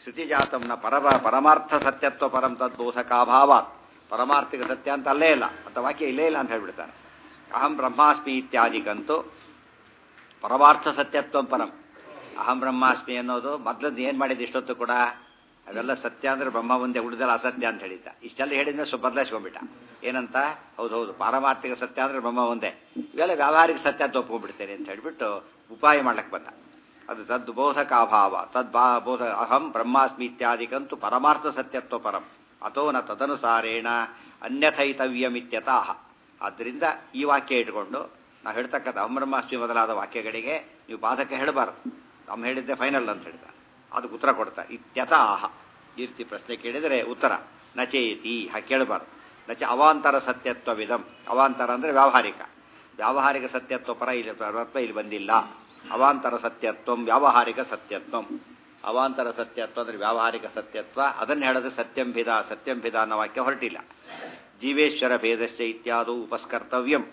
ಶ್ರುತಿಜಾತಂನ ಪರಮ ಪರಮಾರ್ಥ ಸತ್ಯತ್ವ ಪರಂ ತದ್ಬೋಧಕಾಭಾವಾತ್ ಪರಮಾರ್ಥಿಕ ಸತ್ಯ ಅಂತ ಅಲ್ಲೇ ಇಲ್ಲ ಅಂತ ವಾಕ್ಯ ಇಲ್ಲೇ ಇಲ್ಲ ಅಂತ ಹೇಳ್ಬಿಡ್ತಾನೆ ಅಹಂ ಬ್ರಹ್ಮಾಸ್ಮಿ ಇತ್ಯಾದಿಗಂತೂ ಪರಮಾರ್ಥ ಸತ್ಯತ್ವ ಪರಂ ಅಹಂ ಬ್ರಹ್ಮಾಸ್ಮಿ ಅನ್ನೋದು ಮೊದಲದ್ದು ಏನು ಮಾಡಿದ್ದು ಇಷ್ಟೊತ್ತು ಕೂಡ ಅವೆಲ್ಲ ಸತ್ಯ ಅಂದ್ರೆ ಬ್ರಹ್ಮ ಒಂದೇ ಉಳಿದಲ್ಲ ಅಸತ್ಯ ಅಂತ ಹೇಳಿದ್ದ ಇಷ್ಟೆಲ್ಲ ಹೇಳಿದ್ರೆ ಸ್ವಲ್ಪ ಬದಲಾಯಿಸ್ಕೊಂಡ್ಬಿಟ್ಟ ಏನಂತ ಹೌದು ಹೌದು ಪಾರಮಾರ್ಥಿಕ ಸತ್ಯ ಅಂದ್ರೆ ಬ್ರಹ್ಮ ಒಂದೇ ಇವೆಲ್ಲ ವ್ಯಾವಹಾರಿಕ ಸತ್ಯ ಅಂತ ಒಪ್ಕೊಂಡ್ಬಿಡ್ತೇನೆ ಅಂತ ಹೇಳ್ಬಿಟ್ಟು ಉಪಾಯ ಮಾಡ್ಲಕ್ಕೆ ಬಂದ ಅದು ತದ್ಬೋಧಕ ಅಭಾವ ತದ್ಬಾ ಬೋಧ ಅಹಂ ಬ್ರಹ್ಮಾಸ್ಮಿ ಇತ್ಯಾದಿಕಂತೂ ಪರಮಾರ್ಥ ಸತ್ಯತ್ವ ಪರಂ ಅಥೋ ನ ತದನುಸಾರೇಣ ಅನ್ಯಥೈತವ್ಯಮಿತ್ಯತಃ ಆದ್ದರಿಂದ ಈ ವಾಕ್ಯ ಇಟ್ಕೊಂಡು ನಾವು ಹೇಳ್ತಕ್ಕಂಥ ಅಹಂ ಬ್ರಹ್ಮಾಸ್ಮಿ ಮೊದಲಾದ ವಾಕ್ಯಗಳಿಗೆ ನೀವು ಬಾಧಕ ಹೇಳಬಾರದು ನಮ್ಮ ಹೇಳಿದ್ದೆ ಫೈನಲ್ ಅಂತ ಹೇಳ್ತಾರೆ ಅದಕ್ಕೆ ಉತ್ತರ ಕೊಡ್ತಾರೆ ಇತ್ಯತಃ ಈ ರೀತಿ ಪ್ರಶ್ನೆ ಕೇಳಿದರೆ ಉತ್ತರ ನಚೇತಿ ಹಾಗೆ ಕೇಳಬಾರ್ದು ನಚ ಅವಾಂತರ ಸತ್ಯತ್ವವಿದಂ ಅವಾಂತರ ಅಂದರೆ ವ್ಯಾವಹಾರಿಕ ವ್ಯಾವಹಾರಿಕ ಸತ್ಯತ್ವ ಪರ ಇಲ್ಲಿ ಪರತ್ವ ಇಲ್ಲಿ ಬಂದಿಲ್ಲ ಅವಾಂತರ ಸತ್ಯತ್ವಂ ವ್ಯಾವಹಾರಿಕ ಸತ್ಯತ್ವಂ ಅವಾಂತರ ಸತ್ಯತ್ವ ಅಂದರೆ ವ್ಯಾವಹಾರಿಕ ಸತ್ಯತ್ವ ಅದನ್ನು ಹೇಳಿದ್ರೆ ಸತ್ಯಂಭಿದ ಸತ್ಯಂಭಿದ ಅನ್ನೋ ವಾಕ್ಯ ಹೊರಟಿಲ್ಲ ಜೀವೇಶ್ವರ ಭೇದಸ್ಯ ಇತ್ಯಾದು ಉಪಸ್ಕರ್ತವ್ಯಂ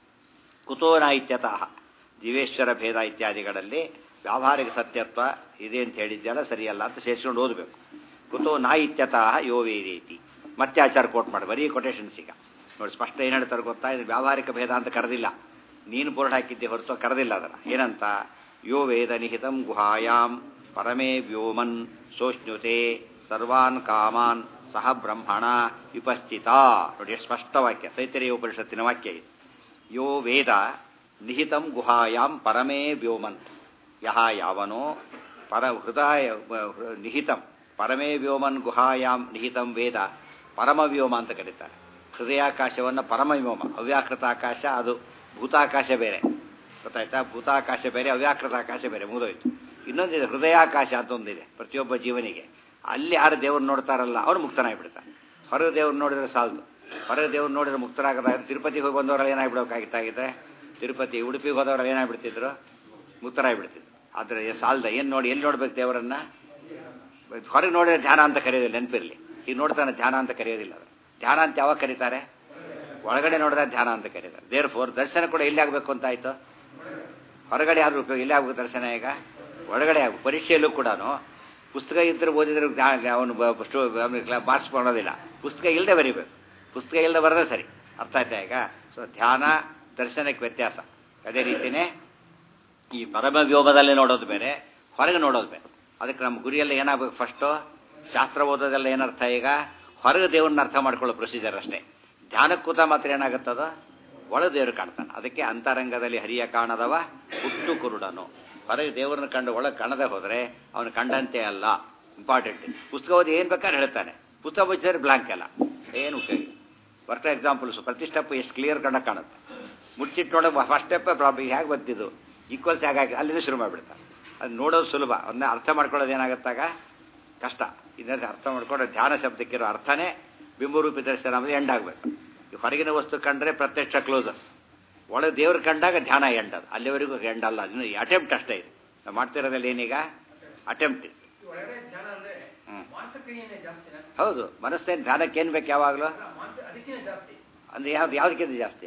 ಕುತೋ ನ ಇತ್ಯತಃ ಜೀವೇಶ್ವರ ಭೇದ ಇತ್ಯಾದಿಗಳಲ್ಲಿ ವ್ಯಾವಹಾರಿಕ ಸತ್ಯತ್ವ ಇದೆ ಅಂತ ಹೇಳಿದ್ದೆಲ್ಲ ಸರಿಯಲ್ಲ ಅಂತ ಸೇರಿಸ್ಕೊಂಡು ಓದಬೇಕು ಕುತೋ ನಾ ಇತ್ಯತಃ ಯೋ ವೇದೇತಿ ಮತ್ತೆ ಆಚಾರ ಕೋಟ್ ಮಾಡಿ ಬರೀ ಕೊಟೇಶನ್ಸ್ ಈಗ ನೋಡಿ ಸ್ಪಷ್ಟ ಏನು ಹೇಳ್ತಾರೆ ಗೊತ್ತಾ ಇದು ವ್ಯಾವಹಾರಿಕ ಭೇದ ಅಂತ ಕರೆದಿಲ್ಲ ನೀನು ಬೋರ್ಡ್ ಹಾಕಿದ್ದೆ ಹೊರತು ಕರೆದಿಲ್ಲ ಅದನ್ನು ಏನಂತ ಯೋ ವೇದ ನಿಹಿತಂ ಗುಹಾಯಾಮ್ ಪರಮೇ ವ್ಯೋಮನ್ ಸೋಷ್ಣುತೆ ಸರ್ವಾನ್ ಕಾಮಾನ್ ಸಹ ಬ್ರಹ್ಮಣ ವಿಪಸ್ಥಿತ ನೋಡಿ ಎಷ್ಟು ಸ್ಪಷ್ಟ ವಾಕ್ಯ ತೈತರಿಯ ಉಪನಿಷತ್ತಿನ ವಾಕ್ಯ ಇದು ಯೋ ವೇದ ನಿಹಿತಂ ಗುಹಾಯಾಂ ಪರಮೇ ವ್ಯೋಮನ್ ಯಹ ಯಾವನೋ ಪರ ಹೃದಯ ನಿಹಿತಂ ಪರಮೇ ವ್ಯೋಮನ್ ಗುಹಾಯಾಂ ನಿಹಿತಂ ವೇದ ಪರಮವ್ಯೋಮ ಅಂತ ಕರೀತಾರೆ ಹೃದಯಾಕಾಶವನ್ನು ಪರಮವ್ಯೋಮ ಅವ್ಯಾಕೃತ ಆಕಾಶ ಅದು ಭೂತಾಕಾಶ ಬೇರೆ ಗೊತ್ತಾಯ್ತಾ ಭೂತಾಕಾಶ ಬೇರೆ ಅವ್ಯಾಕೃತ ಆಕಾಶ ಬೇರೆ ಮುಗಿದೋಯ್ತು ಇನ್ನೊಂದಿದೆ ಹೃದಯಾಕಾಶ ಅಂತ ಒಂದಿದೆ ಪ್ರತಿಯೊಬ್ಬ ಜೀವನಿಗೆ ಅಲ್ಲಿ ಯಾರು ದೇವ್ರು ನೋಡ್ತಾರಲ್ಲ ಅವ್ರು ಮುಕ್ತನಾಗ್ಬಿಡ್ತಾನೆ ಹೊರಗೆ ದೇವ್ರು ನೋಡಿದ್ರೆ ಸಾಲದು ಹೊರಗೆ ದೇವ್ರು ನೋಡಿದ್ರೆ ಮುಕ್ತರಾಗದ ತಿರುಪತಿಗೆ ಹೋಗಿ ಬಂದವರಲ್ಲಿ ಏನಾಗ್ಬಿಡೋಕಾಗಿತ್ತಾಗಿದೆ ತಿರುಪತಿ ಉಡುಪಿಗೆ ಹೋದವರಲ್ಲಿ ಏನಾಗ್ಬಿಡ್ತಿದ್ರು ಮುಕ್ತರಾಗ್ಬಿಡ್ತಿದ್ರು ಆದರೆ ಸಾಲದ ಏನು ನೋಡಿ ಎಲ್ಲಿ ನೋಡ್ಬೇಕು ದೇವರನ್ನ ಹೊರಗೆ ನೋಡಿದ್ರೆ ಧ್ಯಾನ ಅಂತ ಕರೆಯೋದಿಲ್ಲ ನೆನಪಿರಲಿ ಈಗ ನೋಡ್ತಾನೆ ಧ್ಯಾನ ಅಂತ ಕರೆಯೋದಿಲ್ಲ ಅದು ಧ್ಯಾನ ಅಂತ ಯಾವಾಗ ಕರೀತಾರೆ ಒಳಗಡೆ ನೋಡಿದ್ರೆ ಧ್ಯಾನ ಅಂತ ಕರೀತಾರೆ ದೇರ್ ಫೋರ್ ದರ್ಶನ ಕೂಡ ಎಲ್ಲಿ ಆಗಬೇಕು ಅಂತ ಆಯ್ತು ಹೊರಗಡೆ ಆದ್ರೂ ಉಪಯೋಗ ಎಲ್ಲಿ ಆಗ್ಬೇಕು ದರ್ಶನ ಈಗ ಒಳಗಡೆ ಆಗ ಪರೀಕ್ಷೆಯಲ್ಲೂ ಕೂಡ ಪುಸ್ತಕ ಇದ್ರೆ ಓದಿದ್ರೆ ಅವನು ಮಾರ್ಕ್ಸ್ ಮಾಡೋದಿಲ್ಲ ಪುಸ್ತಕ ಇಲ್ಲದೆ ಬರೀಬೇಕು ಪುಸ್ತಕ ಇಲ್ಲದೆ ಬರೋದೇ ಸರಿ ಅರ್ಥ ಆಯ್ತಾ ಈಗ ಸೊ ಧ್ಯಾನ ದರ್ಶನಕ್ಕೆ ವ್ಯತ್ಯಾಸ ಅದೇ ರೀತಿಯೇ ಈ ಪರಮ ವ್ಯೋಮದಲ್ಲಿ ನೋಡೋದು ಬೇರೆ ಹೊರಗೆ ನೋಡೋದು ಬೇರೆ ಅದಕ್ಕೆ ನಮ್ಮ ಗುರಿಯೆಲ್ಲ ಏನಾಗಬೇಕು ಫಸ್ಟು ಶಾಸ್ತ್ರ ಓದೋದೆಲ್ಲ ಏನರ್ಥ ಈಗ ಹೊರಗೆ ದೇವ್ರನ್ನ ಅರ್ಥ ಮಾಡ್ಕೊಳ್ಳೋ ಪ್ರೊಸೀಜರ್ ಅಷ್ಟೇ ಧ್ಯಾನಕ್ಕೆ ಕೂತ ಮಾತ್ರ ಏನಾಗುತ್ತದ ಒಳ ದೇವರು ಕಾಣ್ತಾನೆ ಅದಕ್ಕೆ ಅಂತರಂಗದಲ್ಲಿ ಹರಿಯ ಕಾಣದವ ಹುಟ್ಟು ಕುರುಡನು ಹೊರಗೆ ದೇವರನ್ನ ಕಂಡು ಒಳಗೆ ಕಾಣದೆ ಹೋದರೆ ಅವನು ಕಂಡಂತೆ ಅಲ್ಲ ಇಂಪಾರ್ಟೆಂಟ್ ಪುಸ್ತಕ ಓದಿ ಏನು ಬೇಕಾದ್ರೆ ಹೇಳ್ತಾನೆ ಪುಸ್ತಕ ಓದಿಸಿದ್ರೆ ಬ್ಲಾಂಕ್ ಅಲ್ಲ ಏನು ಉಪಯೋಗ ವರ್ಕ್ ಎಕ್ಸಾಂಪಲ್ಸ್ ಪ್ರತಿ ಸ್ಟೆಪ್ ಎಷ್ಟು ಕ್ಲಿಯರ್ ಕಂಡ ಕಾಣುತ್ತೆ ಮುಚ್ಚಿಟ್ಟು ನೋಡೋ ಫಸ್ಟ್ ಸ್ಟೆಪ್ ಪ್ರಾಬ್ಲಮ್ ಹೇಗೆ ಬಂತಿದ್ದು ಈಕ್ವಲ್ಸ್ ಹೇಗಾಗಿ ಅಲ್ಲಿಂದ ಶುರು ಮಾಡಿಬಿಡ್ತಾನೆ ಅದು ನೋಡೋದು ಸುಲಭ ಅದನ್ನ ಅರ್ಥ ಮಾಡ್ಕೊಳ್ಳೋದು ಏನಾಗುತ್ತಾಗ ಕಷ್ಟ ಇದನ್ನ ಅರ್ಥ ಮಾಡ್ಕೊಂಡು ಧ್ಯಾನ ಶಬ್ದಕ್ಕಿರೋ ಅರ್ಥನೇ ಬಿಂಬರೂಪಿ ದರ್ಶನ ಅಂದರೆ ಎಂಡ್ ಆಗಬೇಕು ಈ ಹೊರಗಿನ ವಸ್ತು ಕಂಡ್ರೆ ಪ್ರತ್ಯಕ್ಷ ಕ್ಲೋಸಸ್ ಒಳಗೆ ದೇವ್ರು ಕಂಡಾಗ ಧ್ಯಾನ ಎಂಡ್ ಅದು ಅಲ್ಲಿವರೆಗೂ ಎಂಡ್ ಅಲ್ಲ ಇನ್ನು ಅಟೆಂಪ್ಟ್ ಅಷ್ಟೇ ಇದೆ ನಾವು ಮಾಡ್ತಿರೋದ್ರಲ್ಲಿ ಏನೀಗ ಅಟೆಂಪ್ಟ್ ಇದೆ ಹ್ಮ್. ಹೌದು ಮನಸ್ಸೇನು ಧ್ಯಾನಕ್ಕೆ ಏನು ಬೇಕು ಯಾವಾಗಲೂ ಅಂದ್ರೆ ಯಾವ್ದು ಯಾವ್ದಕ್ಕಿಂತ ಜಾಸ್ತಿ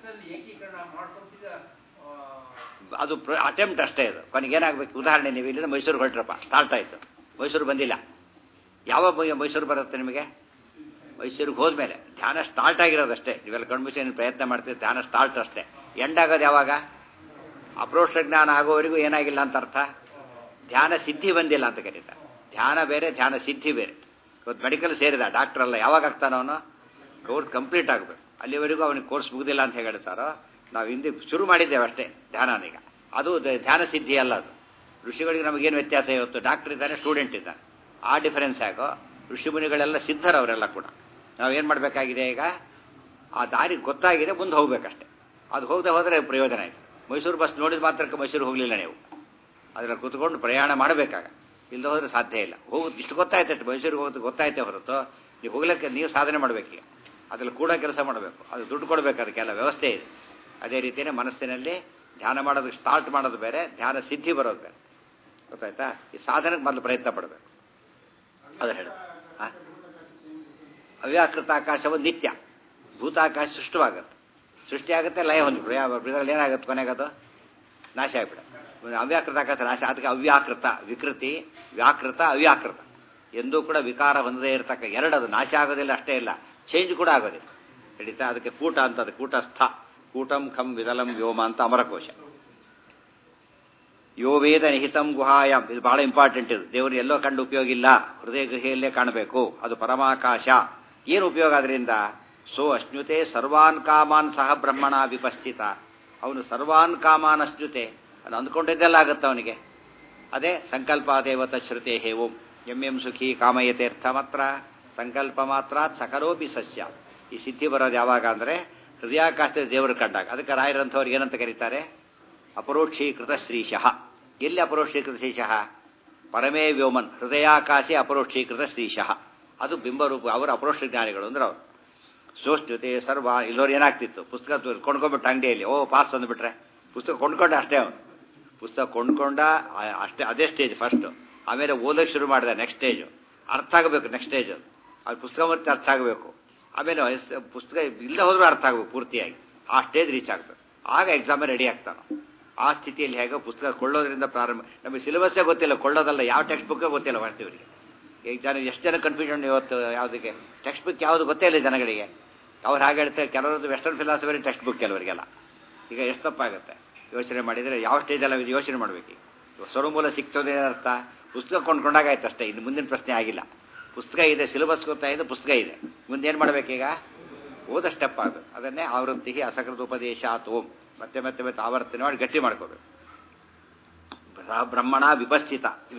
ಅದು ಅಟೆಂಪ್ಟ್ ಅಷ್ಟೇ ಇದು ಕೊನೆಗೆ ಏನಾಗಬೇಕು ಉದಾಹರಣೆ ನೀವು ಇಲ್ಲಿಂದ ಮೈಸೂರು ಹೊರಟ್ರಪ್ಪ ಸ್ಟಾರ್ಟ್ ಆಯಿತು ಮೈಸೂರು ಬಂದಿಲ್ಲ ಯಾವಾಗ ಮೈ- ಮೈಸೂರು ಬರುತ್ತೆ ನಿಮಗೆ ಮೈಸೂರಿಗೆ ಹೋದ್ಮೇಲೆ ಧ್ಯಾನ ಸ್ಟಾರ್ಟ್ ಆಗಿರೋದಷ್ಟೇ ನೀವೆಲ್ಲ ಕಣ್ಮುಚ್ಚಿ ನೀವು ಪ್ರಯತ್ನ ಮಾಡ್ತೀರಿ ಧ್ಯಾನ ಸ್ಟಾರ್ಟ್ ಅಷ್ಟೇ ಎಂಡ್ ಆಗೋದು ಯಾವಾಗ ಅಪ್ರೋಕ್ಷ ಜ್ಞಾನ ಆಗೋವರೆಗೂ ಏನಾಗಿಲ್ಲ ಅಂತ ಅರ್ಥ ಧ್ಯಾನ ಸಿದ್ಧಿ ಬಂದಿಲ್ಲ ಅಂತ ಕರೀತಾರೆ ಧ್ಯಾನ ಬೇರೆ ಧ್ಯಾನ ಸಿದ್ಧಿ ಬೇರೆ ಇವತ್ತು ಮೆಡಿಕಲ್ ಸೇರಿದ ಡಾಕ್ಟರ್ ಅಲ್ಲ ಯಾವಾಗ ಆಗ್ತಾನೋ ಅವನು ಕೋರ್ಸ್ ಕಂಪ್ಲೀಟ್ ಆಗಬೇಕು ಅಲ್ಲಿವರೆಗೂ ಅವನಿಗೆ ಕೋರ್ಸ್ ಮುಗುದಿಲ್ಲ ಅಂತ ಹೇಳ್ತಾರೋ ನಾವು ಹಿಂದೆ ಶುರು ಮಾಡಿದ್ದೇವೆ ಅಷ್ಟೇ ಧ್ಯಾನನೀಗ ಅದು ದ- ಧ್ಯಾನ ಸಿದ್ಧಿ ಅಲ್ಲ ಅದು ಋಷಿಗಳಿಗೆ ನಮಗೇನು ವ್ಯತ್ಯಾಸ ಇವತ್ತು ಡಾಕ್ಟರ್ ಇದ್ದಾನೆ ಸ್ಟೂಡೆಂಟ್ ಇದ್ದಾನೆ ಆ ಡಿಫರೆನ್ಸ್ ಆಗೋ ಋಷಿಮುನಿಗಳೆಲ್ಲ ಸಿದ್ಧರವರೆಲ್ಲ ಕೂಡ ನಾವೇನು ಮಾಡಬೇಕಾಗಿದೆ ಈಗ ಆ ದಾರಿ ಗೊತ್ತಾಗಿದೆ ಮುಂದೆ ಹೋಗ್ಬೇಕಷ್ಟೆ ಅದು ಹೋಗದೆ ಹೋದರೆ ಪ್ರಯೋಜನ ಇದೆ ಮೈಸೂರು ಬಸ್ ನೋಡಿದ ಮಾತ್ರಕ್ಕೆ ಮೈಸೂರು ಹೋಗಲಿಲ್ಲ ನೀವು ಅದರಲ್ಲಿ ಕೂತ್ಕೊಂಡು ಪ್ರಯಾಣ ಮಾಡಬೇಕಾಗ ಇಲ್ಲದೆ ಹೋದ್ರೆ ಸಾಧ್ಯ ಇಲ್ಲ ಹೋಗಿ ಇಷ್ಟು ಗೊತ್ತಾಯ್ತು ಮೈಸೂರಿಗೆ ಹೋಗೋದು ಗೊತ್ತಾಯ್ತೆ ಹೊರತು ನೀವು ಹೋಗ್ಲಿಕ್ಕೆ ನೀವು ಸಾಧನೆ ಮಾಡಬೇಕೀಗ ಅದ್ರಲ್ಲಿ ಕೂಡ ಕೆಲಸ ಮಾಡಬೇಕು ಅದು ದುಡ್ಡು ಕೊಡಬೇಕು ಅದಕ್ಕೆಲ್ಲ ವ್ಯವಸ್ಥೆ ಇದೆ ಅದೇ ರೀತಿಯೇ ಮನಸ್ಸಿನಲ್ಲಿ ಧ್ಯಾನ ಮಾಡೋದಕ್ಕೆ ಸ್ಟಾರ್ಟ್ ಮಾಡೋದು ಬೇರೆ ಧ್ಯಾನ ಸಿದ್ಧಿ ಬರೋದು ಬೇರೆ ಗೊತ್ತಾಯ್ತಾ ಈ ಸಾಧನೆಗೆ ಮೊದಲು ಪ್ರಯತ್ನ ಪಡಬೇಕು ಅದು ಹೇಳಿ ಅವ್ಯಾಕೃತ ಆಕಾಶವು ನಿತ್ಯ ಭೂತಾಕಾಶ ಸೃಷ್ಟವಾಗುತ್ತೆ ಸೃಷ್ಟಿಯಾಗುತ್ತೆ ಲಯ ಹೊಂದ್ಬಿಡು ಯಾವ ಇದರಲ್ಲಿ ಏನಾಗುತ್ತೆ ಕೊನೆಗದು ನಾಶ ಆಗ್ಬಿಡ ಅವ್ಯಾಕೃತ ಆಕಾಶ ನಾಶ ಅದಕ್ಕೆ ಅವ್ಯಾಕೃತ ವಿಕೃತಿ ವ್ಯಾಕೃತ ಅವ್ಯಾಕೃತ ಎಂದೂ ಕೂಡ ವಿಕಾರ ಹೊಂದದೇ ಇರತಕ್ಕ ಎರಡದು ನಾಶ ಆಗೋದಿಲ್ಲ ಅಷ್ಟೇ ಇಲ್ಲ ಚೇಂಜ್ ಕೂಡ ಆಗೋದಿಲ್ಲ ಹಿಡಿತಾ ಅದಕ್ಕೆ ಕೂಟ ಅಂತದೆ ಕೂಟಸ್ಥ ಕೂಟಂ ಖಂ ವಿದಲಂ ವ್ಯೋಮ ಅಂತ ಅಮರಕೋಶ ಯೋ ವೇದ ನಿಹಿತಂ ಗುಹಾಯಂ ಇದು ಬಹಳ ಇಂಪಾರ್ಟೆಂಟ್ ಇದು ದೇವರು ಎಲ್ಲೋ ಕಂಡು ಉಪಯೋಗ ಇಲ್ಲ ಹೃದಯ ಗುಹೆಯಲ್ಲೇ ಕಾಣಬೇಕು ಅದು ಪರಮಾಕಾಶ ಏನು ಉಪಯೋಗ ಅದರಿಂದ ಸೋ ಅಶ್ನುತೆ ಸರ್ವಾನ್ ಕಾಮಾನ್ ಸಹ ಬ್ರಹ್ಮಣ ವಿಪಸ್ಥಿತ ಅವನು ಸರ್ವಾನ್ ಕಾಮಾನ್ ಅಶ್ನುತೆ ಅದು ಅಂದ್ಕೊಂಡಿದ್ದೆಲ್ಲ ಆಗುತ್ತೆ ಅವನಿಗೆ ಅದೇ ಸಂಕಲ್ಪ ದೇವತ ಶ್ರುತೆ ಹೇ ಓಂ ಎಂ ಎಂ ಸುಖಿ ಕಾಮಯತೆ ಮಾತ್ರ ಸಂಕಲ್ಪ ಮಾತ್ರ ಸಕಲೋಪಿ ಸಸ್ಯ ಈ ಸಿದ್ಧಿ ಬರೋದು ಯಾವಾಗ ಅಂದರೆ ಹೃದಯಾಕಾಶದ ದೇವರು ಕಂಡಾಗ ಅದಕ್ಕೆ ರಾಯರಂಥವ್ರಿಗೆ ಏನಂತ ಕರೀತಾರೆ ಅಪರೋಕ್ಷೀಕೃತ ಶ್ರೀಶಃ ಎಲ್ಲಿ ಅಪರೋಕ್ಷೀಕೃತ ಶ್ರೀಶಃ ಪರಮೇ ವ್ಯೋಮನ್ ಹೃದಯಾಕಾಶೆ ಅಪರೋಕ್ಷೀಕೃತ ಶ್ರೀಶಃ ಅದು ಬಿಂಬರೂಪ ಅವರು ಅಪರೋಕ್ಷ ಜ್ಞಾನಿಗಳು ಅಂದ್ರೆ ಅವರು ಸೋಷ್ಟ್ಯತೆ ಸರ್ವ ಇಲ್ಲೋರು ಏನಾಗ್ತಿತ್ತು ಪುಸ್ತಕ ತು- ಕೊಂಡ್ಕೊಂಡ್ಬಿಟ್ಟು ಅಂಗಡಿಯಲ್ಲಿ ಓ ಪಾಸ್ ಅಂದ್ಬಿಟ್ರೆ ಪುಸ್ತಕ ಕೊಂಡ್ಕೊಂಡೆ ಅಷ್ಟೇ ಅವನು ಪುಸ್ತಕ ಕೊಂಡ್ಕೊಂಡ ಆ- ಅಷ್ಟೇ ಅದೇ ಸ್ಟೇಜ್ ಫಸ್ಟ್ ಆಮೇಲೆ ಓದೋಕೆ ಶುರು ಮಾಡಿದೆ ನೆಕ್ಸ್ಟ್ ಸ್ಟೇಜು ಅರ್ಥ ಆಗಬೇಕು ನೆಕ್ಸ್ಟ್ ಸ್ಟೇಜ್ ಅದು ಪುಸ್ತಕ ಮತ್ತೆ ಅರ್ಥ ಆಗಬೇಕು ಆಮೇಲೆ ವಯಸ್ಸು- ಪುಸ್ತಕ ಇಲ್ಲದೆ ಹೋದ್ರೂ ಅರ್ಥ ಆಗಬೇಕು ಪೂರ್ತಿಯಾಗಿ ಆ ಸ್ಟೇಜ್ ರೀಚ್ ಆಗಬೇಕು ಆಗ ಎಕ್ಸಾಮೇ ರೆಡಿ ಆಗ್ತಾನೆ ಆ ಸ್ಥಿತಿಯಲ್ಲಿ ಹೇಗೆ ಪುಸ್ತಕ ಕೊಳ್ಳೋದ್ರಿಂದ ಪ್ರಾರಂಭ ನಮಗೆ ಸಿಲೆಬಸ್ಸೇ ಗೊತ್ತಿಲ್ಲ ಕೊಳ್ಳೋದಲ್ಲ ಯಾವ ಟೆಕ್ಸ್ಟ್ ಬುಕ್ಕೇ ಗೊತ್ತಿಲ್ಲ ಮಾಡ್ತೀವರಿಗೆ ಈಗ ಜನ ಎಷ್ಟು ಜನ ಕನ್ಫ್ಯೂಷನ್ ಇವತ್ತು ಯಾವುದಕ್ಕೆ ಟೆಕ್ಸ್ಟ್ ಬುಕ್ ಯಾವುದು ಗೊತ್ತೇ ಇಲ್ಲ ಜನಗಳಿಗೆ ಅವ್ರು ಹಾಗೆ ಹೇಳ್ತಾರೆ ಕೆಲವರದ್ದು ವೆಸ್ಟರ್ನ್ ಫಿಲಾಸಫಿ ಟೆಕ್ಸ್ಟ್ ಬುಕ್ ಕೆಲವರಿಗೆಲ್ಲ ಈಗ ಎಷ್ಟು ತಪ್ಪಾಗುತ್ತೆ ಯೋಚನೆ ಮಾಡಿದರೆ ಯಾವ ಸ್ಟೇಜಲ್ಲಿ ಇದು ಯೋಚನೆ ಮಾಡಬೇಕು ಈಗ ಸ್ವರಮೂಲ ಸಿಕ್ತದೆ ಅರ್ಥ ಪುಸ್ತಕ ಕೊಂಡ್ಕೊಂಡಾಗಾಯ್ತು ಅಷ್ಟೇ ಇನ್ನು ಮುಂದಿನ ಪ್ರಶ್ನೆ ಆಗಿಲ್ಲ ಪುಸ್ತಕ ಇದೆ ಸಿಲೆಬಸ್ ಗೊತ್ತಾಯಿತು ಪುಸ್ತಕ ಇದೆ ಮುಂದೆ ಏನು ಮಾಡಬೇಕೀಗ ಓದ ಸ್ಟೆಪ್ ಅದು ಅದನ್ನೇ ಆವೃತ್ತಿ ಅಸಕೃತ ಉಪದೇಶ ಆತು ಓಂ ಮತ್ತೆ ಮತ್ತೆ ಮತ್ತೆ ಆವರ್ತನೆ ಮಾಡಿ ಗಟ್ಟಿ ಮಾಡ್ಕೋಬೇಕು ಬ್ರಹ್ಮಣ ವಿಪಸ್ಥಿತ